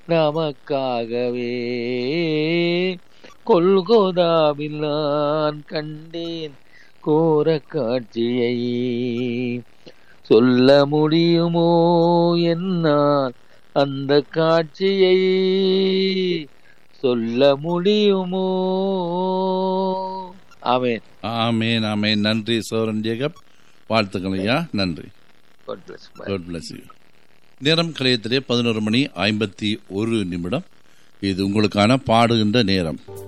நமக்காகவே கொல்கோதாவில் நான் கண்டேன் கோர காட்சியை சொல்ல முடியுமோ என்னால் அந்த காட்சியை சொல்ல முடியுமோ ஆமென் ஆமேன் ஆமேன் நன்றி சோரன் ஜேகப் வாழ்த்துக்கள் ஐயா நன்றி God bless. Bye. God bless you. நேரம் கலையத்திலே பதினோரு மணி ஐம்பத்தி ஒரு நிமிடம் இது உங்களுக்கான பாடுகின்ற நேரம்